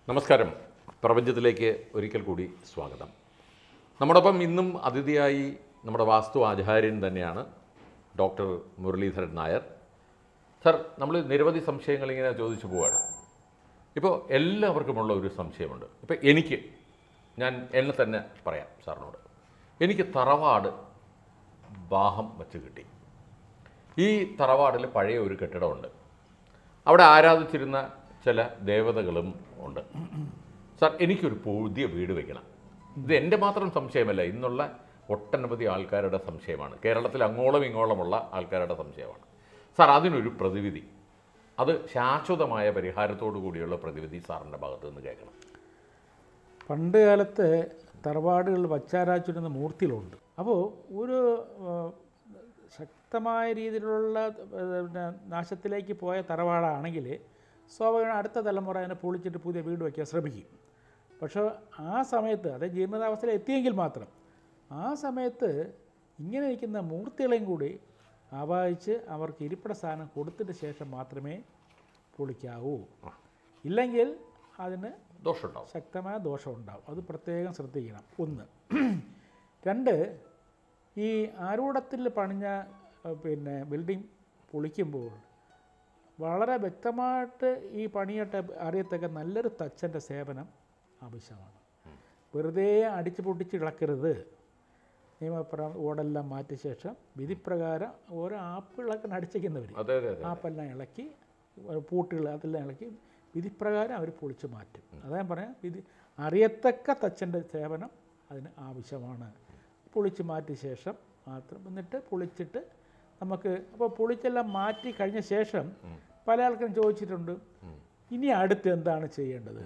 നമസ്കാരം പ്രപഞ്ചത്തിലേക്ക് ഒരിക്കൽ കൂടി സ്വാഗതം നമ്മോടൊപ്പം ഇന്നും അതിഥിയായി നമ്മുടെ വാസ്തു ആചാര്യൻ തന്നെയാണ് ഡോക്ടർ മുരളീധരൻ നായർ സർ നമ്മൾ നിരവധി സംശയങ്ങൾ ഇങ്ങനെ ചോദിച്ചു പോവുകയാണ് ഇപ്പോൾ എല്ലാവർക്കുമുള്ള ഒരു സംശയമുണ്ട് ഇപ്പോൾ എനിക്ക് ഞാൻ എന്നെ തന്നെ പറയാം സാറിനോട് എനിക്ക് തറവാട് ദാഹം വച്ച് കിട്ടി ഈ തറവാടിൽ പഴയ ഒരു കെട്ടിടമുണ്ട് അവിടെ ആരാധിച്ചിരുന്ന ചില ദേവതകളും ഉണ്ട് സാർ എനിക്കൊരു പുതിയ വീട് വെക്കണം ഇത് എൻ്റെ മാത്രം സംശയമല്ല ഇന്നുള്ള ഒട്ടനവധി ആൾക്കാരുടെ സംശയമാണ് കേരളത്തിൽ അങ്ങോളം ഇങ്ങോളമുള്ള ആൾക്കാരുടെ സംശയമാണ് സാർ അതിനൊരു പ്രതിവിധി അത് ശാശ്വതമായ പരിഹാരത്തോടു കൂടിയുള്ള പ്രതിവിധി സാറിൻ്റെ ഭാഗത്ത് നിന്ന് കേൾക്കണം പണ്ട് കാലത്ത് തറവാടുകൾ വച്ചാരാച്ചിരുന്ന മൂർത്തികളുണ്ട് അപ്പോൾ ഒരു ആ, ശക്തമായ രീതിയിലുള്ള ആ, പിന്നെ നാശത്തിലേക്ക് പോയ തറവാടാണെങ്കിൽ സ്വാഭാവികം അടുത്ത തലമുറ അതിനെ പൊളിച്ചിട്ട് പുതിയ വീട് വയ്ക്കാൻ ശ്രമിക്കും പക്ഷേ ആ സമയത്ത് അത് ജീർണതാവസ്ഥയിൽ എത്തിയെങ്കിൽ മാത്രം ആ സമയത്ത് ഇങ്ങനെ ഇരിക്കുന്ന മൂർത്തികളെയും കൂടി ആവാഹിച്ച് അവർക്ക് ഇരിപ്പിട സ്ഥാനം കൊടുത്തിട്ട് ശേഷം മാത്രമേ പൊളിക്കാവൂ ഇല്ലെങ്കിൽ അതിന് ദോഷമുണ്ടാവും ശക്തമായ ദോഷം ഉണ്ടാവും അത് പ്രത്യേകം ശ്രദ്ധിക്കണം ഒന്ന് രണ്ട് ഈ ആരൂഢത്തിൽ പണിഞ്ഞ അഹ് പിന്നെ ബിൽഡിംഗ് പൊളിക്കുമ്പോൾ വളരെ വ്യക്തമായിട്ട് ഈ പണിയിട്ട് അറിയത്തക്ക നല്ലൊരു തച്ചൻ്റെ സേവനം ആവശ്യമാണ് വെറുതെ അടിച്ചു പൊട്ടിച്ച് ഇളക്കരുത് നിയമപ്രകാരം ഓടെല്ലാം മാറ്റിയ ശേഷം വിധിപ്രകാരം ഓരോ ആപ്പിളൊക്കെ അടിച്ചേക്കുന്നവർ അതെ അതെ അതെ ആപ്പെല്ലാം ഇളക്കി പൂട്ടുകൾ അതെല്ലാം ഇളക്കി വിധിപ്രകാരം അവർ പൊളിച്ച് മാറ്റും അതാ ഞാൻ പറയാം വിധി അറിയത്തക്ക തച്ചൻ്റെ സേവനം അതിന് ആവശ്യമാണ് പൊളിച്ച് മാറ്റിയ ശേഷം മാത്രം എന്നിട്ട് പൊളിച്ചിട്ട് നമുക്ക് അപ്പോൾ പൊളിച്ചെല്ലാം മാറ്റി കഴിഞ്ഞ ശേഷം പല ആൾക്കാരും ചോദിച്ചിട്ടുണ്ട് ഇനി അടുത്ത് എന്താണ് ചെയ്യേണ്ടത്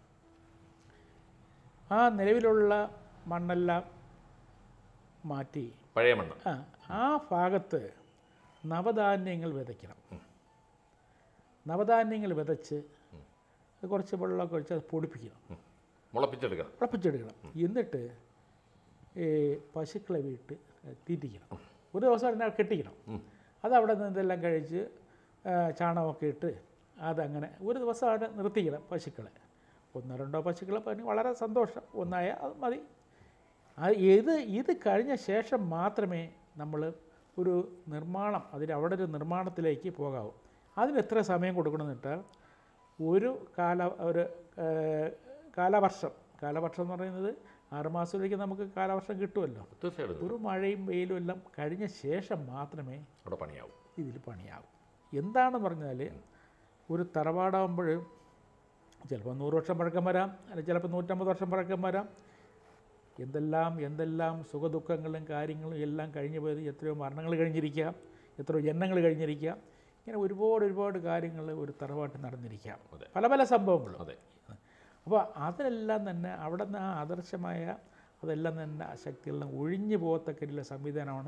ആ നിലവിലുള്ള മണ്ണെല്ലാം മാറ്റി പഴയ മണ്ണ് ആ ആ ഭാഗത്ത് നവധാന്യങ്ങൾ വിതയ്ക്കണം നവധാന്യങ്ങൾ വിതച്ച് അത് കുറച്ച് വെള്ളമൊക്കെ ഒഴിച്ച് അത് പൊടിപ്പിക്കണം മുളപ്പിച്ചെടുക്കണം ഉളപ്പിച്ചെടുക്കണം എന്നിട്ട് ഈ പശുക്കളെ വീട്ട് തീറ്റിക്കണം ഒരു ദിവസം അതിനെ കെട്ടിക്കണം അത് അവിടെ നിന്ന് ഇതെല്ലാം കഴിച്ച് ആ, ചാണകമൊക്കെ ഇട്ട് അതങ്ങനെ ഒരു ദിവസം അവിടെ നിർത്തിക്കണം പശുക്കളെ ഒന്നോ രണ്ടോ പശുക്കളെ പറഞ്ഞ് വളരെ സന്തോഷം ഒന്നായ അത് മതി അത് ഇത് ഇത് കഴിഞ്ഞ ശേഷം മാത്രമേ നമ്മൾ ഒരു നിർമ്മാണം അതിന് അവിടെ ഒരു നിർമ്മാണത്തിലേക്ക് പോകാവൂ അതിന് എത്ര സമയം കൊടുക്കണമെന്ന് വെച്ചാൽ ഒരു കാല ഒരു ഏഹ്, കാലവർഷം കാലവർഷം എന്ന് പറയുന്നത് ആറുമാസത്തിലേക്ക് നമുക്ക് കാലവർഷം കിട്ടുമല്ലോ തീർച്ചയായിട്ടും ഒരു മഴയും വെയിലും എല്ലാം കഴിഞ്ഞ ശേഷം മാത്രമേ അവിടെ പണിയാവും ഇതിൽ പണിയാവും എന്താണെന്ന് പറഞ്ഞാൽ ഒരു തറവാടാകുമ്പോൾ ചിലപ്പോൾ നൂറ് വർഷം പഴക്കം വരാം അല്ലെങ്കിൽ ചിലപ്പോൾ നൂറ്റമ്പത് വർഷം പഴക്കം വരാം എന്തെല്ലാം എന്തെല്ലാം സുഖദുഃഖങ്ങളും കാര്യങ്ങളും എല്ലാം കഴിഞ്ഞു പോയത് എത്രയോ മരണങ്ങൾ കഴിഞ്ഞിരിക്കാം എത്രയോ ജന്മങ്ങൾ കഴിഞ്ഞിരിക്കാം ഇങ്ങനെ ഒരുപാട് ഒരുപാട് കാര്യങ്ങൾ ഒരു തറവാട്ട് നടന്നിരിക്കാം അതെ. പല പല സംഭവങ്ങളും അതെ അപ്പോൾ അതിനെല്ലാം തന്നെ അവിടെ നിന്ന് ആ ആദർശമായ അതെല്ലാം തന്നെ ആ ശക്തിയെല്ലാം ഒഴിഞ്ഞു പോകത്തക്ക രീതിയിലുള്ള സംവിധാനമാണ്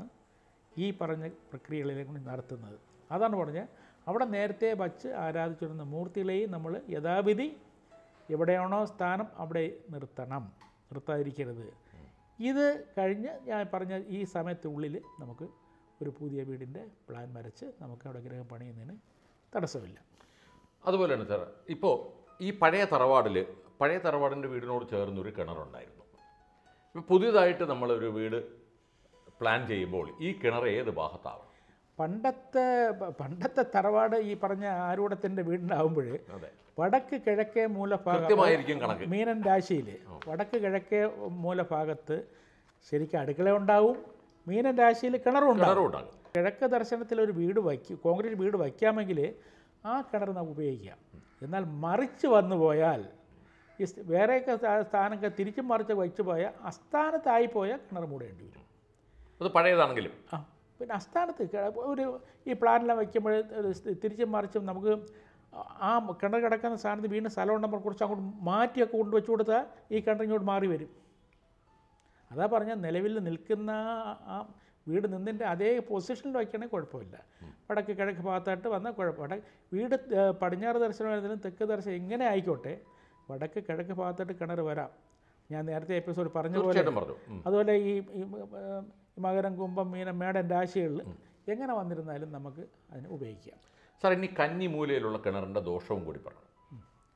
ഈ പറഞ്ഞ പ്രക്രിയകളിലേക്ക് കൂടി നടത്തുന്നത് അതാണ് പറഞ്ഞത് അവിടെ നേരത്തെ വച്ച് ആരാധിച്ചിരുന്ന മൂർത്തികളെയും നമ്മൾ യഥാവിധി എവിടെയാണോ സ്ഥാനം അവിടെ നിർത്തണം നിർത്താതിരിക്കരുത് ഇത് കഴിഞ്ഞ് ഞാൻ പറഞ്ഞ ഈ സമയത്തുള്ളിൽ നമുക്ക് ഒരു പുതിയ വീടിൻ്റെ പ്ലാൻ വരച്ച് നമുക്ക് അവിടെ ഗ്രഹം പണിയുന്നതിന് തടസ്സമില്ല അതുപോലെയാണ് സാർ ഇപ്പോൾ ഈ പഴയ തറവാടിൽ പഴയ തറവാടിൻ്റെ വീടിനോട് ചേർന്നൊരു കിണറുണ്ടായിരുന്നു ഇപ്പോൾ പുതിയതായിട്ട് നമ്മളൊരു വീട് പ്ലാൻ ചെയ്യുമ്പോൾ ഈ കിണർ ഏത് ഭാഗത്താവണം പണ്ടത്തെ പ- പണ്ടത്തെ തറവാട് ഈ പറഞ്ഞ ആരൂഢത്തിൻ്റെ വീടിനാവുമ്പോൾ അതെ വടക്ക് കിഴക്കേ മൂലഭാഗം കൃത്യമായിരിക്കും കണക്ക് മീനൻ രാശിയിൽ വടക്ക് കിഴക്കേ മൂലഭാഗത്ത് ശരിക്കും അടുക്കള ഉണ്ടാവും മീനൻ രാശിയിൽ കിണറും ഉണ്ടാവും കിണറും ഉണ്ടാകും കിഴക്ക് ദർശനത്തിൽ ഒരു വീട് വയ്ക്കും കോൺക്രീറ്റ് വീട് വയ്ക്കാമെങ്കിൽ ആ കിണർ നമുക്ക് ഉപയോഗിക്കാം എന്നാൽ മറിച്ച് വന്നു പോയാൽ ഈ സ് വേറെയൊക്കെ സ്ഥാ- സ്ഥാനമൊക്കെ തിരിച്ചും മറിച്ച് വെച്ച് പോയാൽ അസ്ഥാനത്തായി പോയാൽ കിണർ മൂടേണ്ടി വരും അത് പഴയതാണെങ്കിലും ആ പിന്നെ അസ്ഥാനത്ത് ക- ഒരു ഈ പ്ലാനെല്ലാം വയ്ക്കുമ്പോൾ ഒരു സ് തിരിച്ചും മറിച്ചും നമുക്ക് ആ കിണർ കിടക്കുന്ന സ്ഥാനത്ത് വീണ്ടും സ്ഥലം ഉണ്ടെങ്കിൽ കുറച്ച് അങ്ങോട്ട് മാറ്റിയൊക്കെ കൊണ്ട് വെച്ച് കൊടുത്താൽ ഈ കിണർ ഇങ്ങോട്ട് മാറി വരും അതാ പറഞ്ഞാൽ നിലവിൽ നിൽക്കുന്ന ആ- ആ വീട് നിന്നിൻ്റെ അതേ പൊസിഷനിൽ വയ്ക്കണമെങ്കിൽ കുഴപ്പമില്ല വടക്ക് കിഴക്ക് ഭാഗത്തായിട്ട് വന്നാൽ കുഴപ്പമില്ല വീട് ഏ, പടിഞ്ഞാറ് ദർശനമായിരുന്നാലും തെക്ക് ദർശനം എങ്ങനെ ആയിക്കോട്ടെ വടക്ക് കിഴക്ക് ഭാഗത്തായിട്ട് കിണർ വരാം ഞാൻ നേരത്തെ എപ്പിസോഡ് പറഞ്ഞ പോലെ തീർച്ചയായിട്ടും പറഞ്ഞു ഉം. അതുപോലെ ഈ ഈ, ഏർ, മകരം കുംഭം മീനം മേടൻ രാശികളിൽ എങ്ങനെ വന്നിരുന്നാലും നമുക്ക് അതിന് ഉപയോഗിക്കാം സാർ ഇനി കന്നി മൂലയിലുള്ള കിണറിൻ്റെ ദോഷവും കൂടി പറഞ്ഞു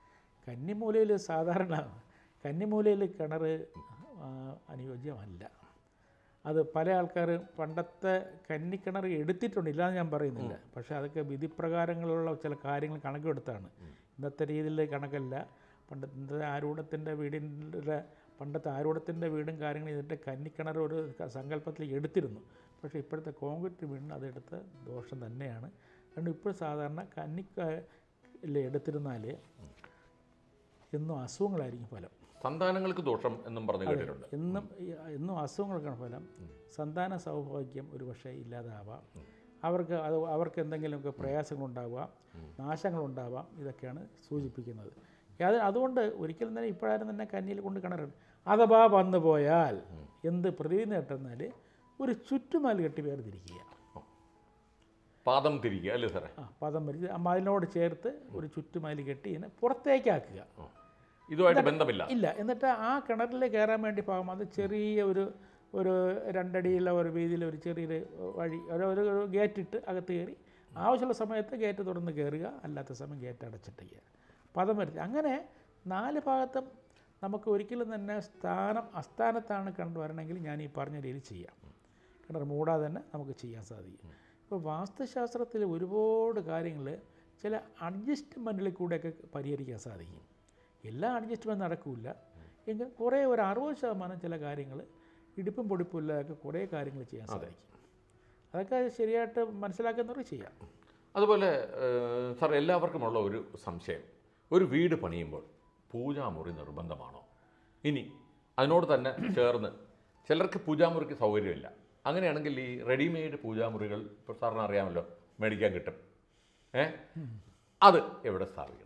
കന്നിമൂലയിൽ സാധാരണ കന്നിമൂലയിൽ കിണർ ആ, അനുയോജ്യമല്ല അത് പല ആൾക്കാർ പണ്ടത്തെ കന്നിക്കിണർ എടുത്തിട്ടുണ്ട് ഇല്ലാന്ന് ഞാൻ പറയുന്നില്ല പക്ഷേ അതൊക്കെ വിധിപ്രകാരങ്ങളുള്ള ചില കാര്യങ്ങൾ കണക്കെടുത്താണ് ഇന്നത്തെ രീതിയിൽ കണക്കല്ല പണ്ടത്തെ ആരൂഢത്തിൻ്റെ വീടിൻ്റെ പണ്ടത്തെ ആരൂഢത്തിൻ്റെ വീടും കാര്യങ്ങളും ഇതിൻ്റെ കന്നിക്കിണർ ഒരു ക- സങ്കല്പത്തിൽ എടുത്തിരുന്നു പക്ഷേ ഇപ്പോഴത്തെ കോൺക്രീറ്റ് വീടിന് അതെടുത്ത ദോഷം തന്നെയാണ് കാരണം ഇപ്പോൾ സാധാരണ കന്നിക്ക എടുത്തിരുന്നാൽ എന്നും അസുഖങ്ങളായിരിക്കും ഫലം സന്താനങ്ങൾക്ക് ദോഷം എന്നും പറഞ്ഞു കേട്ടിട്ടുണ്ട് എന്നും ഈ- എന്നും അസുഖങ്ങൾക്കാണ് ഫലം സന്താന സൗഭാഗ്യം ഒരു പക്ഷേ ഇല്ലാതാവാം അവർക്ക് അത് അവർക്ക് എന്തെങ്കിലുമൊക്കെ പ്രയാസങ്ങളുണ്ടാവാം നാശങ്ങളുണ്ടാവാം ഇതൊക്കെയാണ് സൂചിപ്പിക്കുന്നത് അത് അതുകൊണ്ട് ഒരിക്കലും തന്നെ ഇപ്പോഴാരും തന്നെ കന്നിയിൽ കൊണ്ട് കിണറുണ്ട് അഥവാ വന്നു പോയാൽ എന്ത് പ്രതി നേട്ടെന്നാൽ ഒരു ചുറ്റുമാൽ കെട്ടി വേർതിരിക്കുക പാദം തിരിക്കുക അല്ലേ സാറേ ആ പദം വരി അതിനോട് ചേർത്ത് ഒരു ചുറ്റുമാലി കെട്ടി ഇതിനെ പുറത്തേക്കാക്കുക ആ. ഇതുമായിട്ട് ബന്ധമില്ല ഇല്ല എന്നിട്ട് ആ കിണറിൽ കയറാൻ വേണ്ടി പാകം അത് ചെറിയ ഒരു ഒരു രണ്ടടിയുള്ള ഒരു വീതിയിൽ ഒരു ചെറിയൊരു വഴി ഒരു ഒരു ഒരു ഗേറ്റ് ഇട്ട് അകത്ത് കയറി ആവശ്യമുള്ള സമയത്ത് ഗേറ്റ് തുറന്ന് കയറുക അല്ലാത്ത സമയം ഗേറ്റ് അടച്ചിട്ടുക പദം വരുത്തി അങ്ങനെ നാല് ഭാഗത്തും നമുക്ക് ഒരിക്കലും തന്നെ സ്ഥാനം അസ്ഥാനത്താണ് കിണർ വരണമെങ്കിൽ ഞാൻ ഈ പറഞ്ഞ രീതിയിൽ ചെയ്യാം കിണർ മൂടാതെ തന്നെ നമുക്ക് ചെയ്യാൻ സാധിക്കും ഇപ്പോൾ വാസ്തുശാസ്ത്രത്തിൽ ഒരുപാട് കാര്യങ്ങൾ ചില അഡ്ജസ്റ്റ്മെൻറ്റിൽ കൂടെയൊക്കെ പരിഹരിക്കാൻ സാധിക്കും എല്ലാ അഡ്ജസ്റ്റ്മെൻറ്റ് നടക്കില്ല എങ്കിൽ കുറേ ഒരു അറുപത് ശതമാനം ചില കാര്യങ്ങൾ ഇടുപ്പും പൊടിപ്പും ഇല്ലാതൊക്കെ കുറേ കാര്യങ്ങൾ ചെയ്യാൻ സാധിക്കും അതൊക്കെ ശരിയായിട്ട് മനസ്സിലാക്കുന്നവർക്ക് ചെയ്യാം അതുപോലെ ഏഹ്, സാർ എല്ലാവർക്കുമുള്ള ഒരു സംശയം ഒരു വീട് പണിയുമ്പോൾ പൂജാമുറി നിർബന്ധമാണോ ഇനി അതിനോട് തന്നെ ചേർന്ന് ചിലർക്ക് പൂജാമുറിക്ക് സൗകര്യമില്ല അങ്ങനെയാണെങ്കിൽ ഈ റെഡിമെയ്ഡ് പൂജാമുറികൾ ഇപ്പോൾ സാറിന് അറിയാമല്ലോ മേടിക്കാൻ കിട്ടും ഏ അത് എവിടെ സ്ഥാപിക്കണം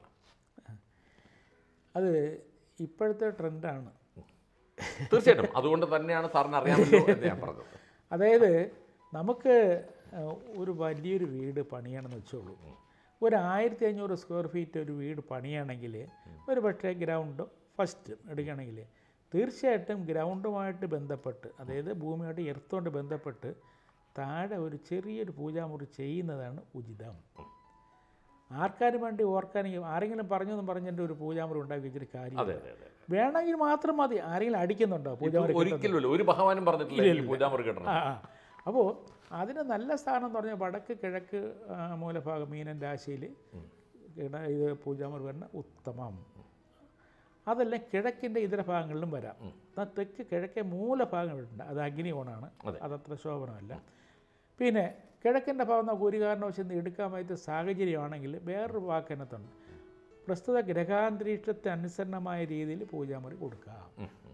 അത് ഇപ്പോഴത്തെ ട്രെൻഡാണ് തീർച്ചയായിട്ടും അതുകൊണ്ട് തന്നെയാണ് സാറിന് അറിയാമല്ലോ എന്ന് ഞാൻ പറഞ്ഞത് അതായത് നമുക്ക് ഏഹ്, ഒരു വലിയൊരു വീട് പണിയണമെന്ന് വെച്ചോളൂ ഒരു ആയിരത്തി അഞ്ഞൂറ് സ്ക്വയർ ഫീറ്റ് ഒരു വീട് പണിയണമെങ്കിൽ ഒരു പക്ഷേ ഗ്രൗണ്ട് ഫസ്റ്റ് എടുക്കുകയാണെങ്കിൽ തീർച്ചയായിട്ടും ഗ്രൗണ്ടുമായിട്ട് ബന്ധപ്പെട്ട് അതായത് ഭൂമിയായിട്ട് എർത്തുകൊണ്ട് ബന്ധപ്പെട്ട് താഴെ ഒരു ചെറിയൊരു പൂജാമുറി ചെയ്യുന്നതാണ് ഉചിതം ആർക്കാരും വേണ്ടി ഓർക്കാനെങ്കിൽ ആരെങ്കിലും പറഞ്ഞെന്ന് പറഞ്ഞിട്ട് ഒരു പൂജാമുറി ഉണ്ടാക്കി വെച്ചിട്ട് കാര്യം അതെ അതെ അതെ വേണമെങ്കിൽ മാത്രം മതി ആരെങ്കിലും അടിക്കുന്നുണ്ടോ പൂജാമുറി ഒരിക്കലുമില്ല ഒരു ഭഗവാനും പറഞ്ഞിട്ടില്ല എനിക്ക് പൂജാമുറി കിട്ടണം ആ ആ. അപ്പോൾ അതിന് നല്ല സ്ഥാനം എന്ന് പറഞ്ഞാൽ വടക്ക് കിഴക്ക് ആ, മൂലഭാഗം മീനൻ രാശിയിൽ ഇട- ഇത് പൂജാമുറി വരുന്ന ഉത്തമം അതല്ല കിഴക്കിൻ്റെ ഇതര ഭാഗങ്ങളിലും വരാം എന്നാൽ തെക്ക് കിഴക്കേ മൂലഭാഗങ്ങളുണ്ട് അത് അഗ്നികോണാണ് അതെ. അതത്ര ശോഭനമല്ല പിന്നെ കിഴക്കിൻ്റെ ഭാഗം നമുക്ക് ഒരു കാരണവശാലും എടുക്കാൻ പറ്റിയ സാഹചര്യമാണെങ്കിൽ വേറൊരു വാക്കിനകത്തുണ്ട് പ്രസ്തുത ഗ്രഹാന്തരീക്ഷത്തെ അനുസരണമായ രീതിയിൽ പൂജാമുറി കൊടുക്കാം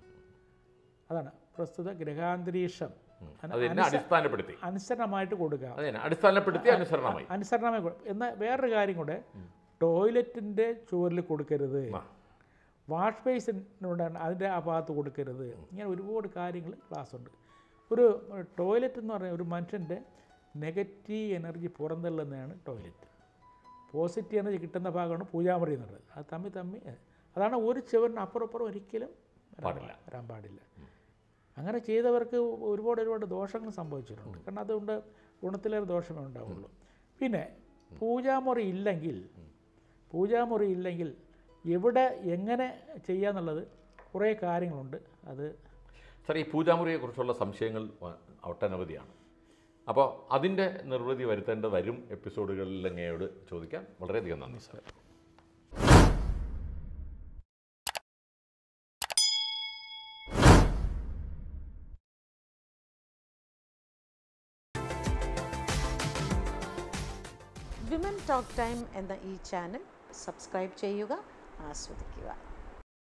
അതാണ് പ്രസ്തുത ഗ്രഹാന്തരീക്ഷം അന- അത് എന്നെ അടിസ്ഥാനപ്പെടുത്തി അനുസരണമായിട്ട് കൊടുക്കുക അതെ അടിസ്ഥാനപ്പെടുത്തി അനുസരണമായി അനുസരണമായി കൊടു- എന്നാൽ വേറൊരു കാര്യം കൂടെ ടോയ്ലറ്റിൻ്റെ ചുവരിൽ കൊടുക്കരുത് ആ. വാഷ് ബേസിനോട് അതിൻ്റെ ആ ഭാഗത്ത് കൊടുക്കരുത് ഇങ്ങനെ ഒരുപാട് കാര്യങ്ങൾ ക്ലാസ് ഉണ്ട് ഒരു ടോയ്ലറ്റ് എന്ന് പറഞ്ഞാൽ ഒരു മനുഷ്യൻ്റെ നെഗറ്റീവ് എനർജി പുറന്തള്ളുന്നതാണ് ടോയ്ലറ്റ് പോസിറ്റീവ് എനർജി കിട്ടുന്ന ഭാഗമാണ് പൂജാമുറി എന്നുള്ളത് അത് തമ്മിൽ തമ്മിൽ അതാണ് ഒരു ചുവരിന് അപ്പുറം അപ്പുറം ഒരിക്കലും വരാൻ പാടില്ല. വരാൻ പാടില്ല അങ്ങനെ ചെയ്തവർക്ക് ഒരുപാട് ഒരുപാട് ദോഷങ്ങൾ സംഭവിച്ചിട്ടുണ്ട് കാരണം അതുകൊണ്ട് ഗുണത്തിലേറെ ദോഷമേ ഉണ്ടാവുള്ളൂ പിന്നെ പൂജാമുറി ഇല്ലെങ്കിൽ പൂജാമുറി ഇല്ലെങ്കിൽ എവിടെ എങ്ങനെ ചെയ്യാന്നുള്ളത് കുറേ കാര്യങ്ങളുണ്ട് അത് സാർ ഈ പൂജാമുറിയെക്കുറിച്ചുള്ള സംശയങ്ങൾ വ- ഒട്ടനവധിയാണ് അപ്പോൾ അതിൻ്റെ നിർവൃതി വരുത്തേണ്ട വരും എപ്പിസോഡുകളിൽ അങ്ങയോട് ചോദിക്കാം വളരെയധികം നന്ദി സാർ വിമൻ ടോക്ക് ടൈം എന്ന ഈ ചാനൽ സബ്സ്ക്രൈബ് ചെയ്യുക ആസ്വദിക്കുക